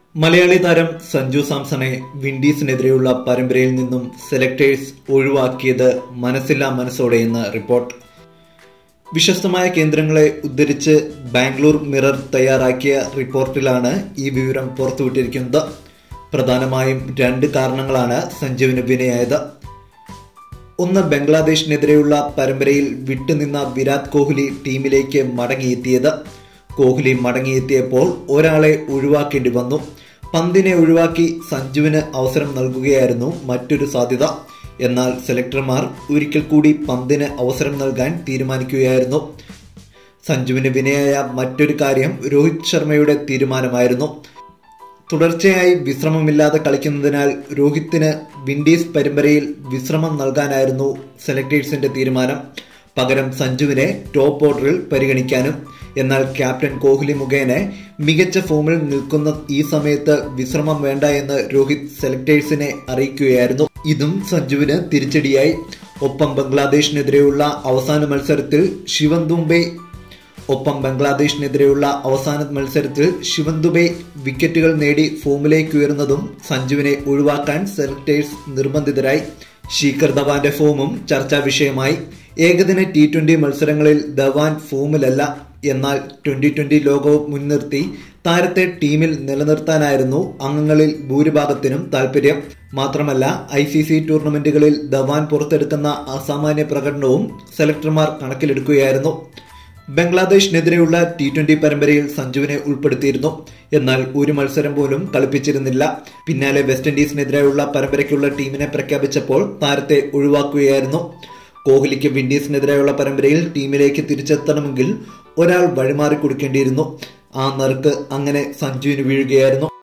മലയാളി താരം സഞ്ജു സാംസണെ വിൻഡീസിനെതിരെയുള്ള പരമ്പരയിൽ നിന്നും സെലക്ടേഴ്സ് ഒഴിവാക്കിയത് മനസ്സില്ലാ മനസ്സോടെയെന്ന് റിപ്പോർട്ട് വിശ്വസ്തമായ കേന്ദ്രങ്ങളെ ഉദ്ധരിച്ച് ബാംഗ്ലൂർ മിറർ തയ്യാറാക്കിയ റിപ്പോർട്ടിലാണ് ഈ വിവരം പുറത്തുവിട്ടിരിക്കുന്നത് പ്രധാനമായും രണ്ട് കാരണങ്ങളാണ് സഞ്ജുവിന് വിനയായത് ഒന്ന് ബംഗ്ലാദേശിനെതിരെയുള്ള പരമ്പരയിൽ വിട്ടുനിന്ന വിരാട് കോഹ്ലി ടീമിലേക്ക് മടങ്ങിയെത്തിയത് കോഹ്ലി മടങ്ങിയെത്തിയപ്പോൾ ഒരാളെ ഒഴിവാക്കേണ്ടി വന്നു പന്തിനെ ഒഴിവാക്കി സഞ്ജുവിന് അവസരം നൽകുകയായിരുന്നു മറ്റൊരു സാധ്യത എന്നാൽ സെലക്ടർമാർ ഒരിക്കൽ കൂടി പന്തിന് അവസരം നൽകാൻ തീരുമാനിക്കുകയായിരുന്നു സഞ്ജുവിന് വിനയായ മറ്റൊരു കാര്യം രോഹിത് ശർമ്മയുടെ തീരുമാനമായിരുന്നു തുടർച്ചയായി വിശ്രമമില്ലാതെ കളിക്കുന്നതിനാൽ രോഹിത്തിന് വിൻഡീസ് പരമ്പരയിൽ വിശ്രമം നൽകാനായിരുന്നു സെലക്ടേഴ്സിന്റെ തീരുമാനം പകരം സഞ്ജുവിനെ ടോപ്പ് ഓർഡറിൽ പരിഗണിക്കാനും എന്നാൽ ക്യാപ്റ്റൻ കോഹ്ലി മുഖേന മികച്ച ഫോമിൽ നിൽക്കുന്ന ഈ സമയത്ത് വിശ്രമം വേണ്ട എന്ന് രോഹിത് സെലക്ടേഴ്സിനെ അറിയിക്കുകയായിരുന്നു ഇതും സഞ്ജുവിന് തിരിച്ചടിയായി ഒപ്പം ബംഗ്ലാദേശിനെതിരെയുള്ള അവസാന മത്സരത്തിൽ ശിവൻ ദുംബെ ഒപ്പം ബംഗ്ലാദേശിനെതിരെയുള്ള അവസാന മത്സരത്തിൽ ശിവൻ ദുബെ വിക്കറ്റുകൾ നേടി ഫോമിലേക്ക് ഉയർന്നതും സഞ്ജുവിനെ ഒഴിവാക്കാൻ സെലക്ടേഴ്സ് നിർബന്ധിതരായി ശീഖർ ധവാന്റെ ഫോമും ചർച്ചാ വിഷയമായി ഏകദിന ടി ട്വന്റി മത്സരങ്ങളിൽ ധവാൻ ഫോമിലല്ല എന്നാൽ ട്വന്റി ട്വന്റി ലോകകപ്പ് മുൻനിർത്തി താരത്തെ ടീമിൽ നിലനിർത്താനായിരുന്നു അംഗങ്ങളിൽ ഭൂരിഭാഗത്തിനും താൽപര്യം മാത്രമല്ല ഐ സി സി ടൂർണമെന്റുകളിൽ ധവാൻ പുറത്തെടുക്കുന്ന അസാമാന്യ പ്രകടനവും സെലക്ടർമാർ കണക്കിലെടുക്കുകയായിരുന്നു ബംഗ്ലാദേശിനെതിരെയുള്ള ടി ട്വന്റി പരമ്പരയിൽ സഞ്ജുവിനെ ഉൾപ്പെടുത്തിയിരുന്നു എന്നാൽ ഒരു മത്സരം പോലും കളിപ്പിച്ചിരുന്നില്ല പിന്നാലെ വെസ്റ്റ് ഇൻഡീസിനെതിരെയുള്ള പരമ്പരയ്ക്കുള്ള ടീമിനെ പ്രഖ്യാപിച്ചപ്പോൾ താരത്തെ ഒഴിവാക്കുകയായിരുന്നു കോഹ്ലിക്ക് വിൻഡീസിനെതിരെയുള്ള പരമ്പരയിൽ ടീമിലേക്ക് തിരിച്ചെത്തണമെങ്കിൽ ഒരാൾ വഴിമാറി കൊടുക്കേണ്ടിയിരുന്നു ആ നറുക്ക് അങ്ങനെ സഞ്ജുവിന് വീഴുകയായിരുന്നു